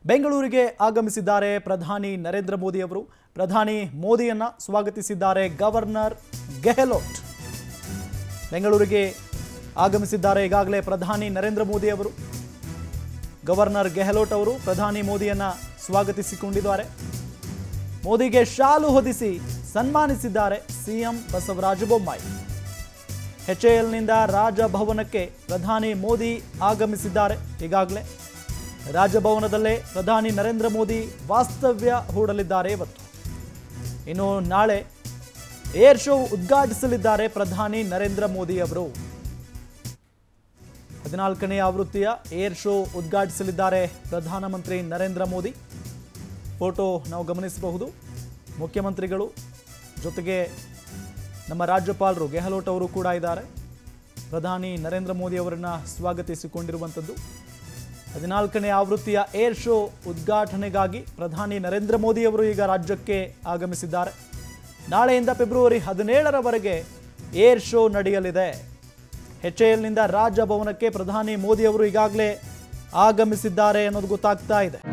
ಬೆಂಗಳೂರಿಗೆ ಆಗಮಿಸಿದ್ದಾರೆ ಪ್ರಧಾನಿ ನರೇಂದ್ರ ಮೋದಿ ಅವರು ಪ್ರಧಾನಿ ಮೋದಿಯನ್ನ ಸ್ವಾಗತಿಸಿದ್ದಾರೆ ಗವರ್ನರ್ ಗೆಹ್ಲೋಟ್ ಬೆಂಗಳೂರಿಗೆ ಆಗಮಿಸಿದ್ದಾರೆ ಈಗಾಗಲೇ ಪ್ರಧಾನಿ ನರೇಂದ್ರ ಮೋದಿ ಅವರು ಗವರ್ನರ್ ಗೆಹ್ಲೋಟ್ ಅವರು ಪ್ರಧಾನಿ ಮೋದಿಯನ್ನ ಸ್ವಾಗತಿಸಿಕೊಂಡಿದ್ದಾರೆ ಮೋದಿಗೆ ಶಾಲು ಹೊದಿಸಿ ಸನ್ಮಾನಿಸಿದ್ದಾರೆ ಸಿಎಂ ಬಸವರಾಜ ಬೊಮ್ಮಾಯಿ ಎಚ್ಎಎಲ್ನಿಂದ ರಾಜಭವನಕ್ಕೆ ಪ್ರಧಾನಿ ಮೋದಿ ಆಗಮಿಸಿದ್ದಾರೆ ಈಗಾಗಲೇ ರಾಜಭವನದಲ್ಲೇ ಪ್ರಧಾನಿ ನರೇಂದ್ರ ಮೋದಿ ವಾಸ್ತವ್ಯ ಹೂಡಲಿದ್ದಾರೆ ಇವತ್ತು ಇನ್ನು ನಾಳೆ ಏರ್ ಶೋ ಉದ್ಘಾಟಿಸಲಿದ್ದಾರೆ ಪ್ರಧಾನಿ ನರೇಂದ್ರ ಮೋದಿ ಅವರು ಹದಿನಾಲ್ಕನೇ ಆವೃತ್ತಿಯ ಏರ್ ಶೋ ಉದ್ಘಾಟಿಸಲಿದ್ದಾರೆ ಪ್ರಧಾನಮಂತ್ರಿ ನರೇಂದ್ರ ಮೋದಿ ಫೋಟೋ ನಾವು ಗಮನಿಸಬಹುದು ಮುಖ್ಯಮಂತ್ರಿಗಳು ಜೊತೆಗೆ ನಮ್ಮ ರಾಜ್ಯಪಾಲರು ಗೆಹ್ಲೋಟ್ ಅವರು ಕೂಡ ಇದ್ದಾರೆ ಪ್ರಧಾನಿ ನರೇಂದ್ರ ಮೋದಿ ಅವರನ್ನ ಸ್ವಾಗತಿಸಿಕೊಂಡಿರುವಂಥದ್ದು ಹದಿನಾಲ್ಕನೇ ಆವೃತ್ತಿಯ ಏರ್ ಶೋ ಉದ್ಘಾಟನೆಗಾಗಿ ಪ್ರಧಾನಿ ನರೇಂದ್ರ ಮೋದಿ ಅವರು ಈಗ ರಾಜ್ಯಕ್ಕೆ ಆಗಮಿಸಿದ್ದಾರೆ ನಾಳೆಯಿಂದ ಫೆಬ್ರವರಿ ಹದಿನೇಳರವರೆಗೆ ಏರ್ ಶೋ ನಡೆಯಲಿದೆ ಎಚ್ ಎಲ್ನಿಂದ ರಾಜಭವನಕ್ಕೆ ಪ್ರಧಾನಿ ಮೋದಿ ಅವರು ಈಗಾಗಲೇ ಆಗಮಿಸಿದ್ದಾರೆ ಅನ್ನೋದು ಗೊತ್ತಾಗ್ತಾ ಇದೆ